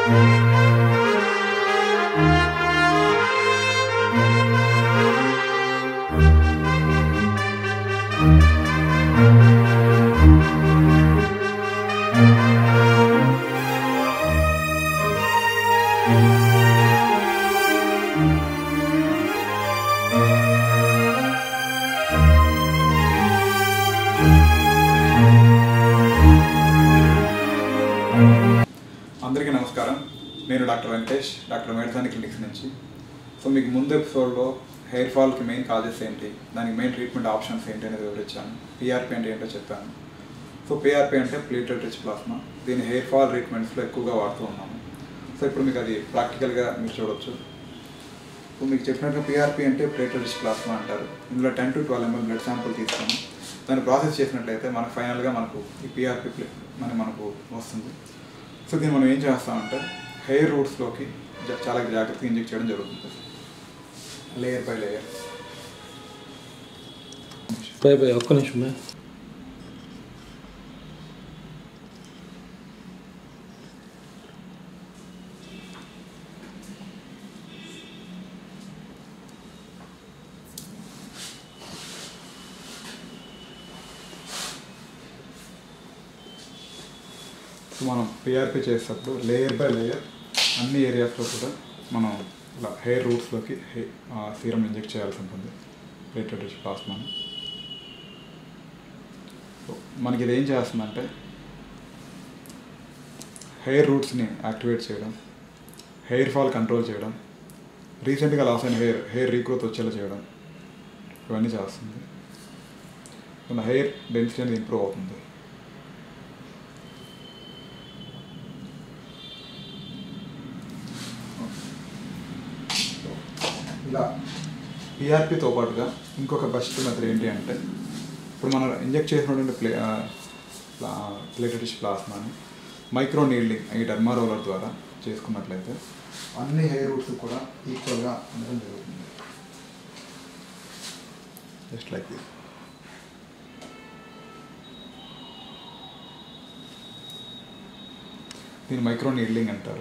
అందరికీ నమస్కారం నేను doctor Venkatesh doctor Medasani clinics నుంచి సో మీకు ముందు ఎపిసోడ్లో హెయిర్ ఫాల్కి మెయిన్ కాజెస్ ఏంటి దానికి మెయిన్ ట్రీట్మెంట్ ఆప్షన్స్ ఏంటి అనేది వివరించాను పిఆర్పి అంటే ఏంటో చెప్పాను సో పిఆర్పి అంటే ప్లేటెడ్ రిచ్ ప్లాస్మా దీన్ని హెయిర్ ఫాల్ ట్రీట్మెంట్స్లో ఎక్కువగా వాడుతూ ఉన్నాము సో ఇప్పుడు మీకు అది ప్రాక్టికల్గా మీరు చూడొచ్చు సో మీకు చెప్పినట్టు పిఆర్పి అంటే ప్లేటెడ్ రిచ్ ప్లాస్మా అంటారు ఇందులో ten to twelve ml blood sample తీసుకొని దాన్ని ప్రాసెస్ చేసినట్లయితే మనకు ఫైనల్గా మనకు ఈ పిఆర్పి మన మనకు వస్తుంది సో దీన్ని మనం ఏం చేస్తామంటే హెయిర్ రూట్స్లోకి జా- చాలా జాగ్రత్తగా ఇంజెక్ట్ చేయడం జరుగుతుంది layer by layer boy boy ఒక్క నిమిషం బాయ్ సో మనం పిఆర్పి చేసేటప్పుడు లేయర్ బై లేయర్ అన్ని ఏరియాస్లో కూడా మనం ఇలా హెయిర్ రూట్స్లోకి హె సీరం ఇంజెక్ట్ చేయాల్సి ఉంటుంది ప్లేటెడ్ రిచ్ ప్లాస్మాని సో మనకి ఇది ఏం చేస్తుందంటే హెయిర్ రూట్స్ని యాక్టివేట్ చేయడం హెయిర్ ఫాల్ కంట్రోల్ చేయడం రీసెంట్గా లాస్ అయిన హెయిర్ హెయిర్ రీగ్రోత్ వచ్చేలా చేయడం ఇవన్నీ చేస్తుంది మన హెయిర్ డెన్సిటీ అనేది ఇంప్రూవ్ అవుతుంది ఇలా ఈఆర్పితో పాటుగా ఇంకొక బెస్ట్ మెథడ్ ఏంటి అంటే ఇప్పుడు మనం ఇంజెక్ట్ చేసినటువంటి ప్లే ప్లేటెటిష్ ప్లాస్మాని మైక్రో నీడ్లింగ్ ఈ డర్మా రోలర్ ద్వారా చేసుకున్నట్లయితే అన్ని హెయిర్ రూట్స్ కూడా ఈక్వల్గా ఉండడం జరుగుతుంది జస్ట్ లైక్ దిస్ దీన్ని మైక్రో నీడ్లింగ్ అంటారు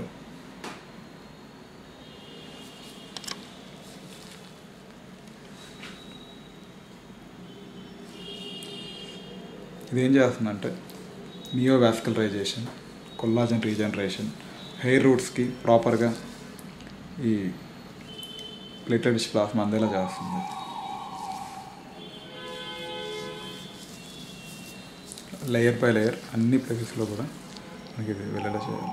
ఇది ఏం చేస్తుందంటే నియోవాస్కులరైజేషన్ కొల్లాజన్ రీజనరేషన్ హెయిర్ రూట్స్కి ప్రాపర్గా ఈ ప్లేటెడ్ ప్లాస్మా అందేలా చేస్తుంది లేయర్ బై లేయర్ అన్ని ప్లేసెస్లో కూడా మనకి ఇది వెళ్ళేలా చేయాలి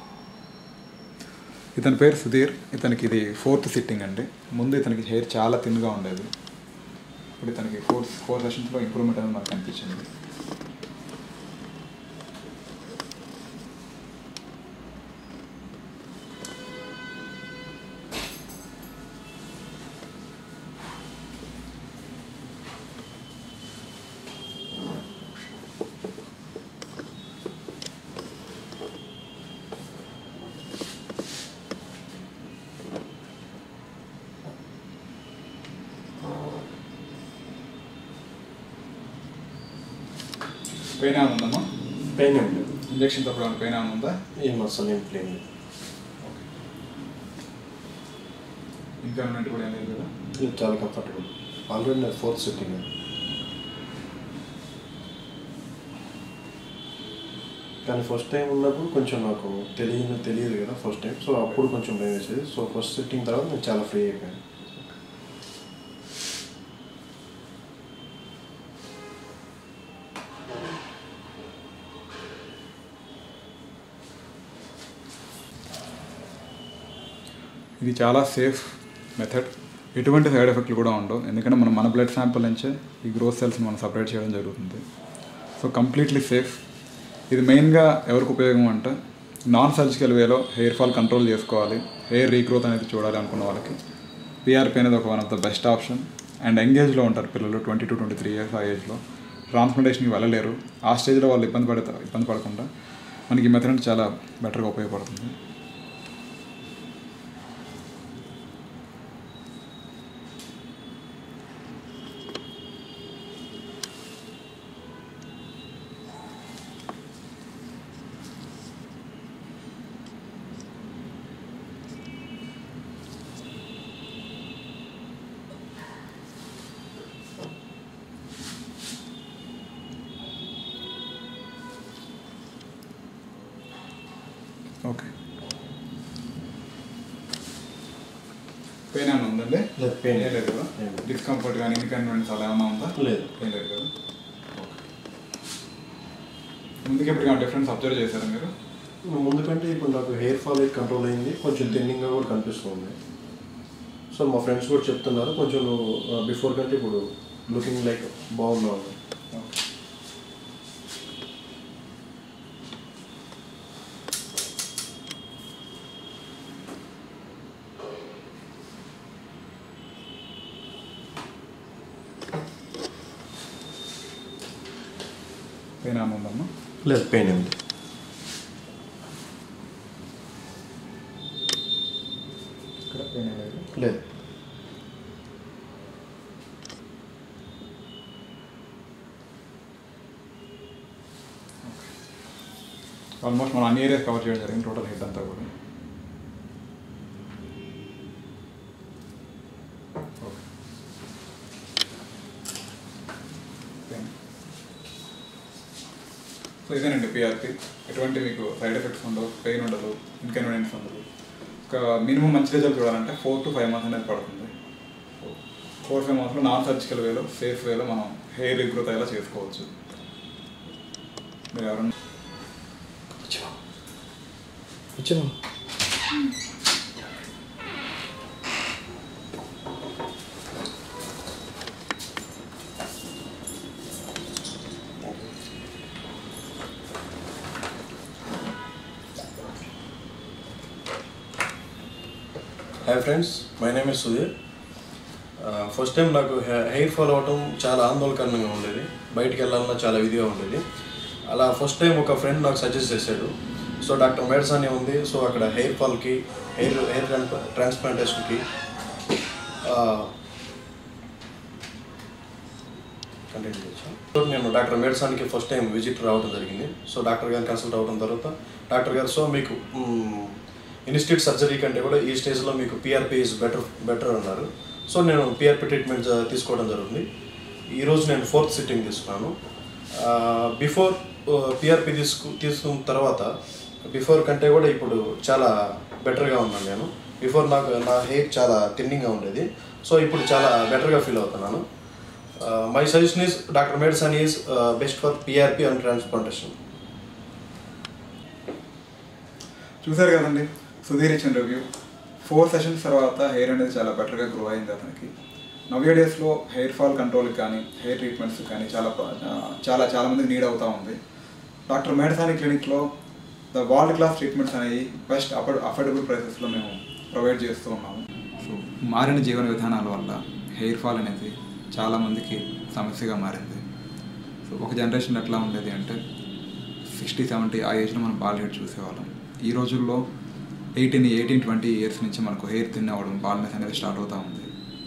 ఇతని పేరు సుధీర్ ఇతనికి ఇది ఫోర్త్ సిట్టింగ్ అండి ముందు ఇతనికి హెయిర్ చాలా థిన్గా ఉండేది ఇప్పుడు ఇతనికి ఫోర్ ఫోర్ సెషన్స్లో ఇంప్రూవ్మెంట్ అనేది నాకు కనిపించింది పెయిన్ ఏమైనా ఉందమ్మా పెయిన్ ఏం లేదు ఇంజక్షన్ తప్పుడు ఏమైనా పెయిన్ ఏమైనా ఉందా ఏం అసలు ఏం ప్లేన్ లేదు ఇంకా ఉన్నట్టు కూడా ఏం లేదు కదా ఇది చాలా కంఫర్టబుల్ ఆల్రెడీ నాకు ఫోర్త్ సిట్టింగ్ కానీ ఫస్ట్ టైం ఉన్నప్పుడు కొంచెం నాకు తెలియదు తెలియదు కదా ఫస్ట్ టైం సో అప్పుడు కొంచెం భయం వేసేది సో ఫస్ట్ సిట్టింగ్ తర్వాత నేను చాలా ఫ్రీ అయిపోయాను ఇది చాలా సేఫ్ మెథడ్ ఎటువంటి సైడ్ ఎఫెక్ట్లు కూడా ఉండవు ఎందుకంటే మనం మన బ్లడ్ శాంపుల్ నుంచే ఈ గ్రోత్ సెల్స్ని మనం సపరేట్ చేయడం జరుగుతుంది సో కంప్లీట్లీ సేఫ్ ఇది మెయిన్గా ఎవరికి ఉపయోగం అంటే నాన్ సర్జికల్ వేలో హెయిర్ ఫాల్ కంట్రోల్ చేసుకోవాలి హెయిర్ రీగ్రోత్ అనేది చూడాలి అనుకున్న వాళ్ళకి పిఆర్పి అనేది ఒక one of the best option and ఎంగేజ్లో ఉంటారు పిల్లలు twenty to twenty three years ఆ ఏజ్లో ట్రాన్స్ప్లాంటేషన్కి వెళ్ళలేరు ఆ స్టేజ్లో వాళ్ళు ఇబ్బంది పడతారు ఇబ్బంది పడకుండా మనకి ఈ మెథడ్ చాలా బెటర్గా ఉపయోగపడుతుంది ఓకే పెయిన్ ఏమైనా ఉందండి లేదు, pain ఏం లేదు కదా ఏం లేదు. డిస్కంఫర్ట్ కానీ ఇన్కన్వీనియన్స్ అలా ఏమైనా ఉందా లేదు ఏం లేదు కదా ముందుకి ఎప్పుడు డిఫరెన్స్ అబ్జర్వ్ చేశారా మీరు ముందు కంటే ఇప్పుడు నాకు హెయిర్ ఫాల్ అయితే కంట్రోల్ అయింది కొంచెం థిన్నింగ్గా కూడా కనిపిస్తుంది సో మా ఫ్రెండ్స్ కూడా చెప్తున్నారు కొంచెం బిఫోర్ కంటే ఇప్పుడు లుకింగ్ లైక్ బాగున్నావు ఓకే పెయిన్ ఏమైనా ఉందమ్మా లేదు పెయిన్ ఉంది ఇక్కడ పెయిన్ ఏం లేదు లేదు ఆల్మోస్ట్ మనం అన్ని ఏరియాస్ కవర్ చేయడం జరిగింది టోటల్ హెడ్ అంతా కూడా ఓకే సో ఇదేనండి పిఆర్పి ఎటువంటి మీకు సైడ్ ఎఫెక్ట్స్ ఉండవు పెయిన్ ఉండదు ఇన్కన్వీనియన్స్ ఉండదు ఒక మినిమం మంచి రిజల్ట్ చూడాలంటే ఫోర్ టు ఫైవ్ మంత్స్ అనేది పడుతుంది ఫోర్ ఫైవ్ మంత్స్లో నాన్ సర్జికల్ వేలో సేఫ్ వేలో మనం హెయిర్ రిగ్రోత్ అయ్యేలా చేసుకోవచ్చు మీరు ఎవరన్నా కూర్చోమా hi friends my name is Sudheer first time నాకు హెయిర్ ఫాల్ అవ్వటం చాలా ఆందోళనకరంగా ఉండేది బయటికి వెళ్ళాలన్నా చాలా ఇదిగా ఉండేది అలా ఫస్ట్ టైం ఒక ఫ్రెండ్ నాకు సజెస్ట్ చేశాడు సో డాక్టర్ మేడ్స్ అని ఉంది సో అక్కడ హెయిర్ ఫాల్కి హెయిర్ హెయిర్ ట్రాన్స్ప్లాంటేషన్కి కంటిన్యూ చేశాను సో నేను డాక్టర్ మేడ్సానికి ఫస్ట్ టైం విజిట్ రావడం జరిగింది సో డాక్టర్ గారిని కన్సల్ట్ అవ్వడం తర్వాత డాక్టర్ గారు సో మీకు ఇన్స్టిట్యూట్ సర్జరీ కంటే కూడా ఈ స్టేజ్లో మీకు పిఆర్పి ఇస్ బెటర్ బెటర్ అన్నారు సో నేను పిఆర్పి ట్రీట్మెంట్ జ- తీసుకోవడం జరుగుతుంది ఈరోజు నేను ఫోర్త్ సిట్టింగ్ తీసుకున్నాను బిఫోర్ పిఆర్పి తీసుకు తీసుకున్న తర్వాత బిఫోర్ కంటే కూడా ఇప్పుడు చాలా బెటర్గా ఉన్నాను నేను బిఫోర్ నాకు నా హెయిర్ చాలా థిన్నింగ్గా ఉండేది సో ఇప్పుడు చాలా బెటర్గా ఫీల్ అవుతున్నాను my suggestion is doctor Medasani is best for PRP and transplantation చూసారు కదండి సుధీర్ ఇచ్చిన రివ్యూ ఫోర్ సెషన్స్ తర్వాత హెయిర్ అనేది చాలా బెటర్గా గ్రో అయింది అతనికి నవ్య డేస్లో హెయిర్ ఫాల్ కంట్రోల్కి కానీ హెయిర్ ట్రీట్మెంట్స్ కానీ చాలా ప్ర- ఆ, చాలా చాలా మందికి నీడ్ అవుతూ ఉంది డాక్టర్ మేడసాని క్లినిక్లో ద వరల్డ్ క్లాస్ ట్రీట్మెంట్స్ అనేవి బెస్ట్ అఫోర్డ్ అఫోర్డబుల్ ప్రైసెస్లో మేము ప్రొవైడ్ చేస్తూ ఉన్నాము సో మారిన జీవన విధానాల వల్ల హెయిర్ ఫాల్ అనేది చాలామందికి సమస్యగా మారింది సో ఒక జనరేషన్ ఎట్లా ఉండేది అంటే సిక్స్టీ సెవెంటీ ఆ ఏజ్లో మనం బాల్ హెడ్ చూసేవాళ్ళం ఈ రోజుల్లో ఎయిటీన్ ఎయిటీన్ ట్వంటీ ఇయర్స్ నుంచి మనకు హెయిర్ థిన్ అవ్వడం బాల్నెస్ అనేది స్టార్ట్ అవుతూ ఉంది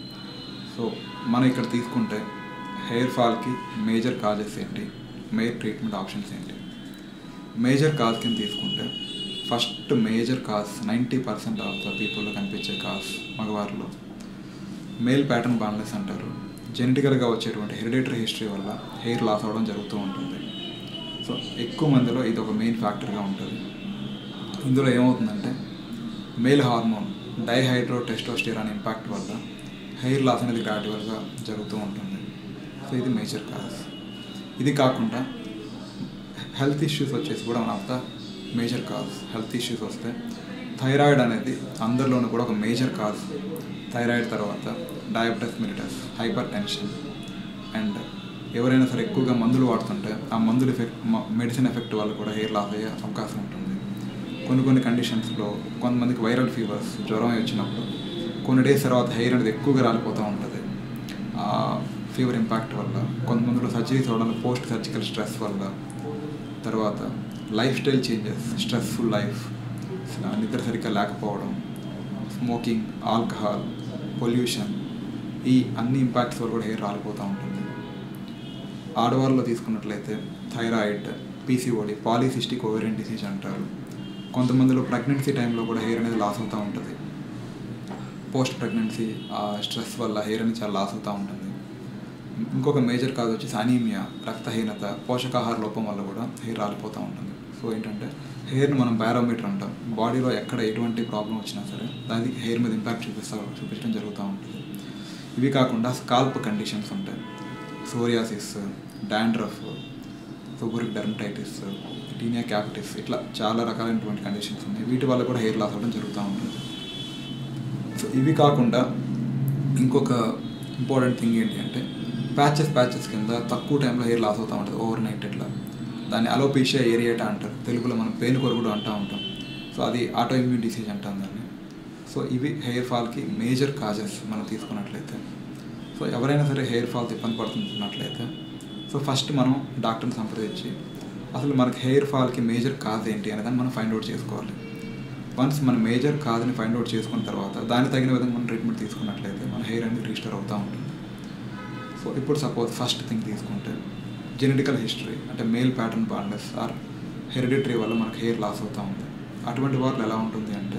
సో మనం ఇక్కడ తీసుకుంటే హెయిర్ ఫాల్కి మేజర్ కాజెస్ ఏంటి మేజర్ ట్రీట్మెంట్ ఆప్షన్స్ ఏంటి మేజర్ కాజ్ కింద తీసుకుంటే first major cause ninety percent of the పీపుల్లో కనిపించే కాజ్ మగవారిలో మేల్ ప్యాటర్న్ బాన్లెస్ అంటారు జెనెటికల్గా వచ్చేటువంటి హెరిడేటరీ హిస్టరీ వల్ల హెయిర్ లాస్ అవ్వడం జరుగుతూ ఉంటుంది సో ఎక్కువ మందిలో ఇది ఒక మెయిన్ ఫ్యాక్టర్గా ఉంటుంది ఇందులో ఏమవుతుందంటే male hormone dihydrotestosterone impact వల్ల హెయిర్ లాస్ అనేది గ్రాడ్యువల్గా జరుగుతూ ఉంటుంది సో ఇది మేజర్ కాజ్ ఇది కాకుండా హెల్త్ ఇష్యూస్ వచ్చేసి కూడా one of the major cause health issues వస్తే థైరాయిడ్ అనేది అందరిలోనూ కూడా ఒక మేజర్ కాజ్ థైరాయిడ్ తర్వాత diabetes mellitus hypertension and ఎవరైనా సరే ఎక్కువగా మందులు వాడుతుంటే ఆ మందుల ఎఫెక్ట్ మెడిసిన్ ఎఫెక్ట్ వల్ల కూడా హెయిర్ లాస్ అయ్యే అవకాశం ఉంటుంది కొన్ని కొన్ని కండిషన్స్లో కొంతమందికి వైరల్ ఫీవర్స్ జ్వరం వచ్చినప్పుడు కొన్ని డేస్ తర్వాత హెయిర్ అనేది ఎక్కువగా రాలిపోతూ ఉంటుంది ఆ ఫీవర్ ఇంపాక్ట్ వల్ల కొంతమందిలో సర్జరీస్ అవడం పోస్ట్ సర్జికల్ స్ట్రెస్ వల్ల తర్వాత lifestyle changes stressful life నిద్ర సరిగ్గా లేకపోవడం స్మోకింగ్ ఆల్కహాల్ పొల్యూషన్ ఈ అన్ని ఇంపాక్ట్స్ వల్ల కూడా హెయిర్ రాలిపోతూ ఉంటుంది ఆడవాళ్ళలో తీసుకున్నట్లయితే thyroid PCOD polycystic ovarian disease అంటారు కొంతమందిలో ప్రెగ్నెన్సీ టైంలో కూడా హెయిర్ అనేది లాస్ అవుతూ ఉంటుంది పోస్ట్ ప్రెగ్నెన్సీ ఆ స్ట్రెస్ వల్ల హెయిర్ అనేది చాలా లాస్ అవుతూ ఉంటుంది ఇంకొక మేజర్ కాజ్ వచ్చేసి అనీమియా రక్తహీనత పోషకాహార లోపం వల్ల కూడా హెయిర్ రాలిపోతూ ఉంటుంది సో సో ఏంటంటే హెయిర్ని మనం బారోమీటర్ అంటాం బాడీలో ఎక్కడ ఎటువంటి ప్రాబ్లం వచ్చినా సరే దానికి హెయిర్ మీద ఇంపాక్ట్ చూపిస్తా చూపించడం జరుగుతూ ఉంటుంది ఇవి కాకుండా స్కాల్ప్ కండిషన్స్ ఉంటాయి psoriasis dandruff seborrheic dermatitis tinea capitis ఇట్లా చాలా రకాలైనటువంటి కండిషన్స్ ఉన్నాయి వీటి వల్ల కూడా హెయిర్ లాస్ అవ్వడం జరుగుతూ ఉంటుంది సో ఇవి కాకుండా ఇంకొక ఇంపార్టెంట్ థింగ్ ఏంటి అంటే ప్యాచెస్ ప్యాచెస్ కింద తక్కువ టైంలో హెయిర్ లాస్ అవుతూ ఉంటుంది ఓవర్ నైట్ ఇట్లా దాన్ని అలోపేషియా ఏరియేటా అంటారు తెలుగులో మనం పెయిన్ కొరకుడు అంటూ ఉంటాం సో అది ఆటో ఇమ్యూన్ డిసీజ్ అంటాం దాన్ని సో ఇవి హెయిర్ ఫాల్కి మేజర్ కాజెస్ మనం తీసుకున్నట్లయితే సో ఎవరైనా సరే హెయిర్ ఫాల్తో ఇబ్బంది పడుతున్నట్లయితే సో ఫస్ట్ మనం డాక్టర్ని సంప్రదించి అసలు మనకి హెయిర్ ఫాల్కి మేజర్ కాజ్ ఏంటి అనేదాన్ని మనం ఫైండ్ అవుట్ చేసుకోవాలి వన్స్ మన మేజర్ కాజ్ని ఫైండ్ అవుట్ చేసుకున్న తర్వాత దానికి తగిన విధంగా మనం ట్రీట్మెంట్ తీసుకున్నట్లయితే మన హెయిర్ అనేది రీస్టోర్ అవుతూ ఉంటుంది సో ఇప్పుడు సపోజ్ ఫస్ట్ థింగ్ తీసుకుంటే జెనెటికల్ హిస్టరీ అంటే male pattern baldness or hereditary వల్ల మనకు హెయిర్ లాస్ అవుతూ ఉంది అటువంటి వాటిలో ఎలా ఉంటుంది అంటే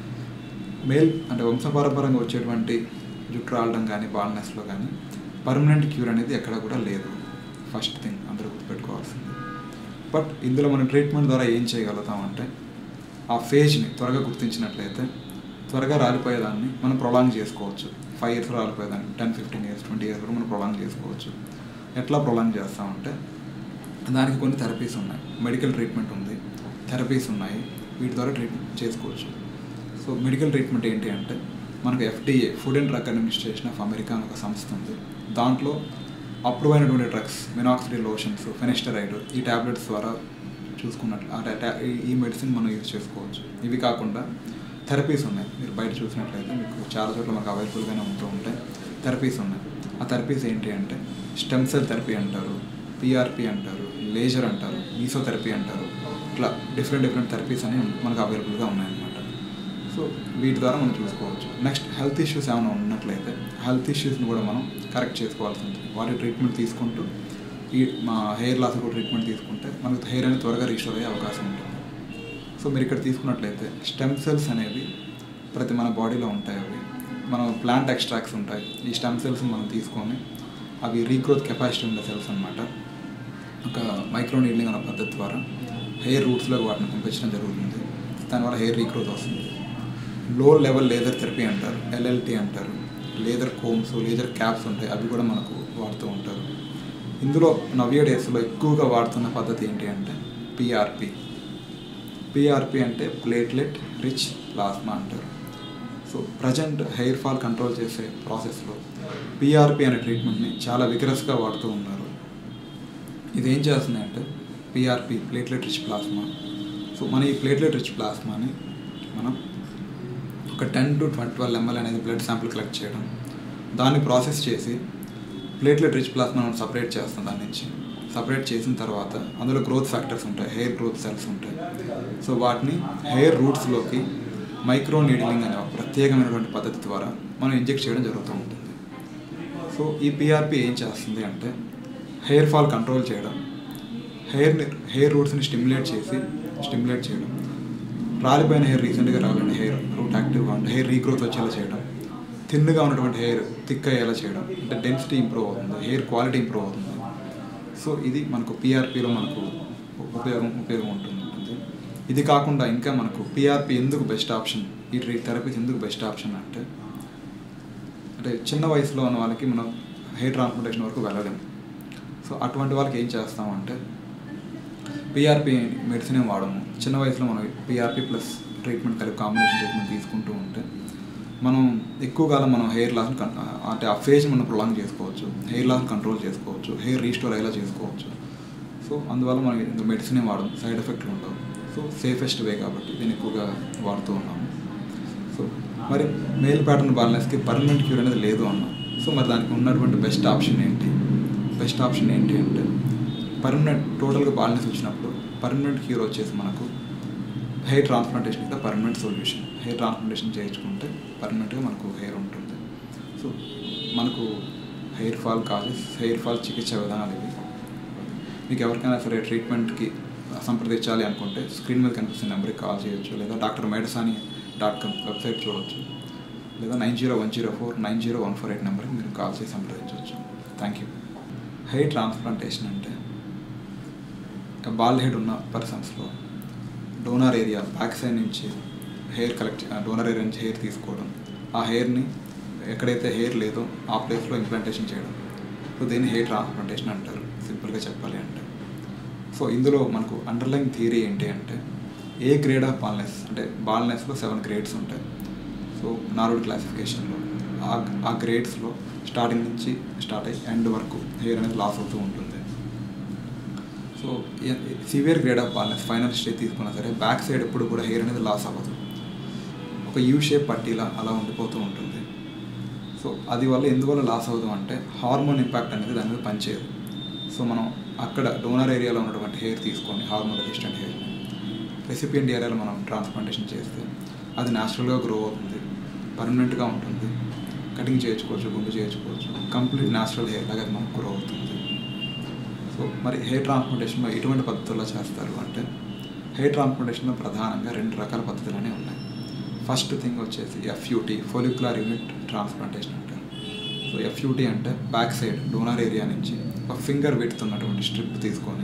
మేల్ అంటే వంశపారంపరంగా వచ్చేటువంటి జుట్టు రాలడం కానీ బాల్నెస్లో కానీ పర్మనెంట్ క్యూర్ అనేది ఎక్కడ కూడా లేదు ఫస్ట్ థింగ్ అందరూ గుర్తుపెట్టుకోవాల్సింది బట్ ఇందులో మనం ట్రీట్మెంట్ ద్వారా ఏం చేయగలుగుతామంటే ఆ ఫేజ్ని త్వరగా గుర్తించినట్లయితే త్వరగా రాలిపోయేదాన్ని మనం ప్రొలాంగ్ చేసుకోవచ్చు ఫైవ్ ఇయర్స్ రాలిపోయేదాన్ని ten fifteen years twenty years వరకు మనం ప్రొలాంగ్ చేసుకోవచ్చు ఎట్లా ప్రొలాంగ్ చేస్తామంటే దానికి కొన్ని థెరపీస్ ఉన్నాయి మెడికల్ ట్రీట్మెంట్ ఉంది థెరపీస్ ఉన్నాయి వీటి ద్వారా ట్రీట్మెంట్ చేసుకోవచ్చు సో మెడికల్ ట్రీట్మెంట్ ఏంటి అంటే మనకు FDA food and drug administration of America అని ఒక సంస్థ ఉంది దాంట్లో అప్రూవ్ అయినటువంటి డ్రగ్స్ మినాక్సిడి లోషన్స్ ఫెనిస్టరైడ్ ఈ టాబ్లెట్స్ ద్వారా చూసుకున్నట్లు అంటే ta- ఈ- ఈ మెడిసిన్ మనం యూజ్ చేసుకోవచ్చు ఇవి కాకుండా థెరపీస్ ఉన్నాయి మీరు బయట చూసినట్లయితే మీకు చాలా చోట్ల మనకు అవైలబుల్గానే ఉంటూ ఉంటాయి థెరపీస్ ఉన్నాయి ఆ థెరపీస్ ఏంటి అంటే స్టెమ్ సెల్ థెరపీ అంటారు పిఆర్పి అంటారు లేజర్ అంటారు మీసోథెరపీ అంటారు ఇట్లా డిఫరెంట్ డిఫరెంట్ థెరపీస్ అనేవి మనకు అవైలబుల్గా ఉన్నాయన్నమాట సో వీటి ద్వారా మనం చూసుకోవచ్చు నెక్స్ట్ హెల్త్ ఇష్యూస్ ఏమైనా ఉన్నట్లయితే హెల్త్ ఇష్యూస్ని కూడా మనం కరెక్ట్ చేసుకోవాల్సి ఉంటుంది వాటి ట్రీట్మెంట్ తీసుకుంటూ ఈ మా హెయిర్ లాస్ కూడా ట్రీట్మెంట్ తీసుకుంటే మనకు హెయిర్ అనేది త్వరగా రీస్టోర్ అయ్యే అవకాశం ఉంటుంది సో మీరు ఇక్కడ తీసుకున్నట్లయితే స్టెమ్ సెల్స్ అనేవి ప్రతి మన బాడీలో ఉంటాయి అవి మనం ప్లాంట్ ఎక్స్ట్రాక్ట్స్ ఉంటాయి ఈ స్టెమ్ సెల్స్ మనం తీసుకొని అవి రీగ్రోత్ కెపాసిటీ ఉండే సెల్స్ అనమాట ఒక మైక్రో నీడ్లింగ్ అనే పద్ధతి ద్వారా హెయిర్ రూట్స్లోకి వాటిని పంపించడం జరుగుతుంది దానివల్ల హెయిర్ రీగ్రోత్ వస్తుంది లో లెవెల్ లేజర్ థెరపీ అంటారు ఎల్ఎల్టీ అంటారు లేజర్ కోమ్స్ లేజర్ క్యాప్స్ ఉంటాయి అవి కూడా మనకు వాడుతూ ఉంటారు ఇందులో నవ్య డేస్లో ఎక్కువగా వాడుతున్న పద్ధతి ఏంటి అంటే పిఆర్పి పిఆర్పి అంటే ప్లేట్లెట్ రిచ్ ప్లాస్మా అంటారు so present hair fall control చేసే ప్రాసెస్లో పిఆర్పి అనే ట్రీట్మెంట్ని చాలా విగరస్గా వాడుతూ ఉన్నారు ఇది ఏం చేస్తుంది అంటే PRP platelet rich plasma so మన ఈ ప్లేట్లెట్ రిచ్ ప్లాస్మాని మనం ఒక ten to twenty twelve ML అనేది బ్లడ్ శాంపిల్ కలెక్ట్ చేయడం దాన్ని ప్రాసెస్ చేసి ప్లేట్లెట్ రిచ్ ప్లాస్మా మనం సపరేట్ చేస్తాం దాని నుంచి సపరేట్ చేసిన తర్వాత అందులో గ్రోత్ ఫ్యాక్టర్స్ ఉంటాయి హెయిర్ గ్రోత్ సెల్స్ ఉంటాయి సో వాటిని హెయిర్ రూట్స్లోకి మైక్రో నీడిలింగ్ అనే ఒక ప్రత్యేకమైనటువంటి పద్ధతి ద్వారా మనం ఇంజెక్ట్ చేయడం జరుగుతూ ఉంటుంది సో ఈ పిఆర్పి ఏం చేస్తుంది అంటే హెయిర్ ఫాల్ కంట్రోల్ చేయడం హెయిర్ని హెయిర్ రూట్స్ని స్టిమ్యులేట్ చేసి స్టిమ్యులేట్ చేయడం రాలిపోయిన హెయిర్ రీసెంట్గా రాలిన హెయిర్ రూట్ యాక్టివ్గా ఉంటే హెయిర్ రీగ్రోత్ వచ్చేలా చేయడం థిన్గా ఉన్నటువంటి హెయిర్ థిక్ అయ్యేలా చేయడం అంటే డెన్సిటీ ఇంప్రూవ్ అవుతుంది హెయిర్ క్వాలిటీ ఇంప్రూవ్ అవుతుంది సో ఇది మనకు పిఆర్పిలో మనకు ఉపయోగం ఉపయోగం ఉంటుంది ఉంటుంది ఇది కాకుండా ఇంకా మనకు పిఆర్పి ఎందుకు బెస్ట్ ఆప్షన్ ఈ థెరపీస్ ఎందుకు బెస్ట్ ఆప్షన్ అంటే అంటే చిన్న వయసులో ఉన్న వాళ్ళకి మనం హెయిర్ ట్రాన్స్ప్లాంటేషన్ వరకు వెళ్ళలేము సో అటువంటి వాళ్ళకి ఏం చేస్తామంటే పిఆర్పి మెడిసిన్ ఏం వాడము చిన్న వయసులో మనం పిఆర్పి ప్లస్ ట్రీట్మెంట్ కలిపి కాంబినేషన్ ట్రీట్మెంట్ తీసుకుంటూ ఉంటే మనం ఎక్కువ కాలం మనం హెయిర్ లాస్ని కన్ అంటే ఆ ఫేజ్ మనం ప్రొలాంగ్ చేసుకోవచ్చు హెయిర్ లాస్ని కంట్రోల్ చేసుకోవచ్చు హెయిర్ రీస్టోర్ అయ్యేలా చేసుకోవచ్చు సో అందువల్ల మనం ఇంకా మెడిసిన్ ఏం వాడము సైడ్ ఎఫెక్ట్లు ఉండవు సో సేఫెస్ట్ వే కాబట్టి దీన్ని ఎక్కువగా వాడుతూ ఉన్నాము సో మరి మేల్ ప్యాటర్న్ బాల్నెస్కి పర్మనెంట్ క్యూర్ అనేది లేదు అన్నాం సో మరి దానికి ఉన్నటువంటి బెస్ట్ ఆప్షన్ ఏంటి బెస్ట్ ఆప్షన్ ఏంటి అంటే పర్మనెంట్ టోటల్గా బాల్నెస్ వచ్చినప్పుడు పర్మనెంట్ క్యూర్ వచ్చేసి మనకు hair transplantation is the permanent solution hair transplantation చేయించుకుంటే పర్మనెంట్గా మనకు హెయిర్ ఉంటుంది సో మనకు hair fall causes hair fall చికిత్స విధానాలు ఇవి మీకు ఎవరికైనా సరే ట్రీట్మెంట్కి సంప్రదించాలి అనుకుంటే స్క్రీన్ మీద కనిపిస్తున్న నెంబర్కి కాల్ చేయొచ్చు లేదా doctor Medasani dot com website చూడొచ్చు లేదా nine zero one zero four nine zero one four eight నెంబర్కి మీరు కాల్ చేసి సంప్రదించవచ్చు థ్యాంక్ యూ హెయిర్ ట్రాన్స్ప్లాంటేషన్ అంటే బాల్ హెడ్ ఉన్న పర్సన్స్లో డోనర్ ఏరియా బ్యాక్ సైడ్ నుంచి హెయిర్ కలెక్ట్ డోనర్ ఏరియా నుంచి హెయిర్ తీసుకోవడం ఆ హెయిర్ని ఎక్కడైతే హెయిర్ లేదో ఆ ప్లేస్లో ఇంప్లాంటేషన్ చేయడం సో దీన్ని హెయిర్ ట్రాన్స్ప్లాంటేషన్ అంటారు సింపుల్గా చెప్పాలి అంటే సో ఇందులో మనకు అండర్లైన్ థియరీ ఏంటి అంటే ఏ గ్రేడ్ ఆఫ్ బాల్నెస్ అంటే బాల్నెస్లో సెవెన్ గ్రేడ్స్ ఉంటాయి సో నార్మల్ క్లాసిఫికేషన్లో ఆ ఆ గ్రేడ్స్లో స్టార్టింగ్ నుంచి స్టార్ట్ అయ్యి ఎండ్ వరకు హెయిర్ అనేది లాస్ అవుతూ ఉంటుంది so severe grade of baldness final stage తీసుకున్నా సరే బ్యాక్ సైడ్ ఎప్పుడు కూడా హెయిర్ అనేది లాస్ అవ్వదు ఒక యూ షేప్ పట్టీలా అలా ఉండిపోతూ ఉంటుంది సో అది వల్ల ఎందువల్ల లాస్ అవుతాం అంటే హార్మోన్ ఇంపాక్ట్ అనేది దాని మీద పనిచేయదు సో మనం అక్కడ డోనర్ ఏరియాలో ఉన్నటువంటి హెయిర్ తీసుకొని హార్మోన్ రెసిస్టెంట్ హెయిర్ని రెసిపియంట్ ఏరియాలో మనం ట్రాన్స్ప్లాంటేషన్ చేస్తే అది న్యాచురల్గా గ్రో అవుతుంది పర్మనెంట్గా ఉంటుంది కటింగ్ చేయించుకోవచ్చు గుండు చేయించుకోవచ్చు కంప్లీట్ న్యాచురల్ హెయిర్ లాగా అది మనకు గ్రో అవుతుంది సో మరి హెయిర్ ట్రాన్స్ప్లాంటేషన్లో ఎటువంటి పద్ధతుల్లో చేస్తారు అంటే హెయిర్ ట్రాన్స్ప్లాంటేషన్లో ప్రధానంగా రెండు రకాల పద్ధతులనే ఉన్నాయి ఫస్ట్ థింగ్ వచ్చేసి ఎఫ్యూటీ ఫోలిక్యులర్ యూనిట్ ట్రాన్స్ప్లాంటేషన్ అంటారు సో ఎఫ్యూటీ అంటే బ్యాక్ సైడ్ డోనర్ ఏరియా నుంచి ఒక ఫింగర్ పెడుతున్నటువంటి స్ట్రిప్ తీసుకొని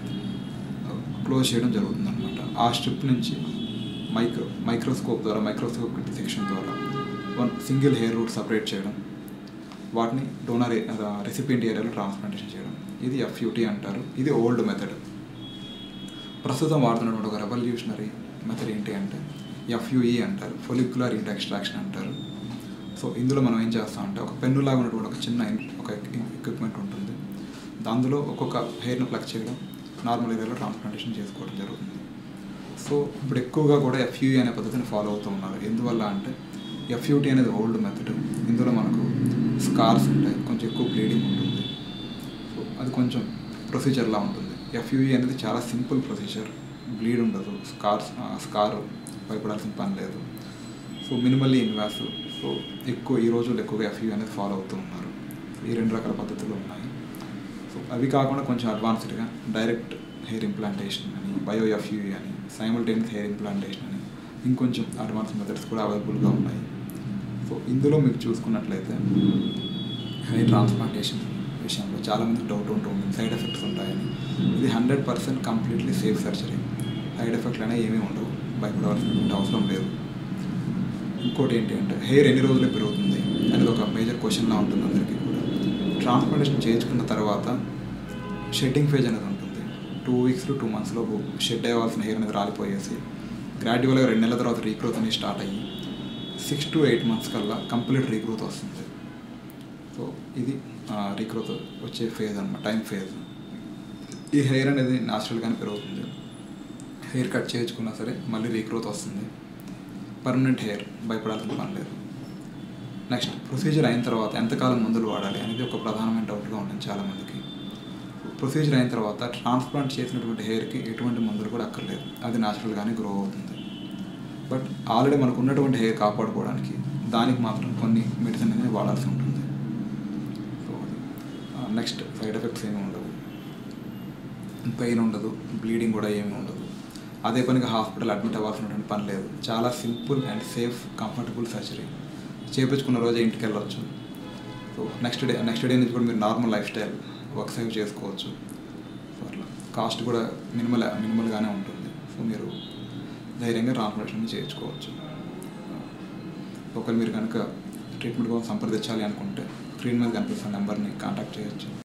క్లోజ్ చేయడం జరుగుతుంది అనమాట ఆ స్ట్రిప్ నుంచి మైక్రో మైక్రోస్కోప్ ద్వారా మైక్రోస్కోప్ డిసెక్షన్ ద్వారా one single hair root separate చేయడం వాటిని డోనర్ రెసిపియంట్ ఏరియాలో ట్రాన్స్ప్లాంటేషన్ చేయడం ఇది ఎఫ్యూటీ అంటారు ఇది ఓల్డ్ మెథడ్ ప్రస్తుతం వాడుతున్నటువంటి ఒక రెవల్యూషనరీ మెథడ్ ఏంటి అంటే ఎఫ్యూఈ అంటారు ఫొలిక్యులర్ ఇంట్ ఎక్స్ట్రాక్షన్ అంటారు సో ఇందులో మనం ఏం చేస్తామంటే ఒక పెన్నులాగా ఉన్నటువంటి ఒక చిన్న ఇన్- ఒక ఎక్విప్మెంట్ ఉంటుంది దానిలో ఒక్కొక్క హెయిర్ని ప్లక్ చేయడం నార్మల్ ఏరియాలో ట్రాన్స్ప్లాంటేషన్ చేసుకోవడం జరుగుతుంది సో ఇప్పుడు ఎక్కువగా కూడా ఎఫ్యూఈ అనే పద్ధతిని ఫాలో అవుతూ ఉన్నారు ఎందువల్ల అంటే ఎఫ్యూటీ అనేది ఓల్డ్ మెథడ్ ఇందులో మనకు స్కార్స్ ఉంటాయి కొంచెం ఎక్కువ బ్లీడింగ్ ఉంటుంది సో అది కొంచెం ప్రొసీజర్లా ఉంటుంది ఎఫ్యూఈ అనేది చాలా సింపుల్ ప్రొసీజర్ బ్లీడ్ ఉండదు స్కార్స్ స్కార్ భయపడాల్సిన పని లేదు సో మినిమల్లీ ఇన్వాసివ్ సో ఎక్కువ ఈ రోజుల్లో ఎక్కువగా ఎఫ్యూ అనేది ఫాలో అవుతూ ఉన్నారు ఈ రెండు రకాల పద్ధతులు ఉన్నాయి సో అవి కాకుండా కొంచెం అడ్వాన్స్డ్గా డైరెక్ట్ హెయిర్ ఇంప్లాంటేషన్ అని బయో ఎఫ్యూ అని సైమల్టేనియస్ హెయిర్ ఇంప్లాంటేషన్ అని ఇంకొంచెం అడ్వాన్స్ మెథడ్స్ కూడా అవైలబుల్గా ఉన్నాయి సో ఇందులో మీకు చూసుకున్నట్లయితే హెయిర్ ట్రాన్స్ప్లాంటేషన్ విషయంలో చాలామందికి డౌట్ ఉంటూ ఉంటుంది సైడ్ ఎఫెక్ట్స్ ఉంటాయని ఇది hundred percent completely safe surgery side ఎఫెక్ట్లు అనేవి ఏమీ ఉండవు భయపడవలసినటువంటి అవసరం లేదు ఇంకోటి ఏంటి అంటే హెయిర్ ఎన్ని రోజులు పెరుగుతుంది అనేది ఒక మేజర్ క్వశ్చన్లా ఉంటుంది అందరికీ కూడా ట్రాన్స్ప్లాంటేషన్ చేయించుకున్న తర్వాత షెడ్డింగ్ ఫేజ్ అనేది ఉంటుంది టూ వీక్స్ టు టూ మంత్స్లో షెడ్ అవ్వాల్సిన హెయిర్ అనేది రాలిపోయేసి గ్రాడ్యువల్గా రెండు నెలల తర్వాత రీగ్రోత్ అనేది స్టార్ట్ అయ్యి సిక్స్ టు ఎయిట్ మంత్స్ కల్లా కంప్లీట్ రీగ్రోత్ వస్తుంది సో ఇది రీగ్రోత్ వచ్చే ఫేజ్ అనమాట టైం ఫేజ్ ఈ హెయిర్ అనేది న్యాచురల్గానే పెరుగుతుంది హెయిర్ కట్ చేయించుకున్నా సరే మళ్ళీ రీగ్రోత్ వస్తుంది పర్మనెంట్ హెయిర్ భయపడాల్సిన పని లేదు నెక్స్ట్ ప్రొసీజర్ అయిన తర్వాత ఎంతకాలం మందులు వాడాలి అనేది ఒక ప్రధానమైన డౌట్గా ఉంటుంది చాలామందికి ప్రొసీజర్ అయిన తర్వాత ట్రాన్స్ప్లాంట్ చేసినటువంటి హెయిర్కి ఎటువంటి మందులు కూడా అక్కర్లేదు అది న్యాచురల్గానే గ్రో అవుతుంది బట్ ఆల్రెడీ మనకు ఉన్నటువంటి హెయిర్ కాపాడుకోవడానికి దానికి మాత్రం కొన్ని మెడిసిన్ అనేది వాడాల్సి ఉంటుంది సో నెక్స్ట్ సైడ్ ఎఫెక్ట్స్ ఏమి ఉండవు పెయిన్ ఉండదు బ్లీడింగ్ కూడా ఏమీ ఉండదు అదే పనిగా హాస్పిటల్ అడ్మిట్ అవ్వాల్సినటువంటి పని లేదు చాలా simple and safe comfortable surgery చేపించుకున్న రోజే ఇంటికి వెళ్ళొచ్చు so next day next day నుంచి కూడా మీరు normal lifestyle work save చేసుకోవచ్చు సో అట్లా కాస్ట్ కూడా మినిమల్ మినిమల్గానే ఉంటుంది సో మీరు ధైర్యంగా ట్రాన్స్ప్లాంటేషన్ చేయించుకోవచ్చు ఒకవేళ మీరు కనుక ట్రీట్మెంట్ కోసం సంప్రదించాలి అనుకుంటే స్క్రీన్ మీద కనిపిస్తున్న నెంబర్ని కాంటాక్ట్ చేయొచ్చు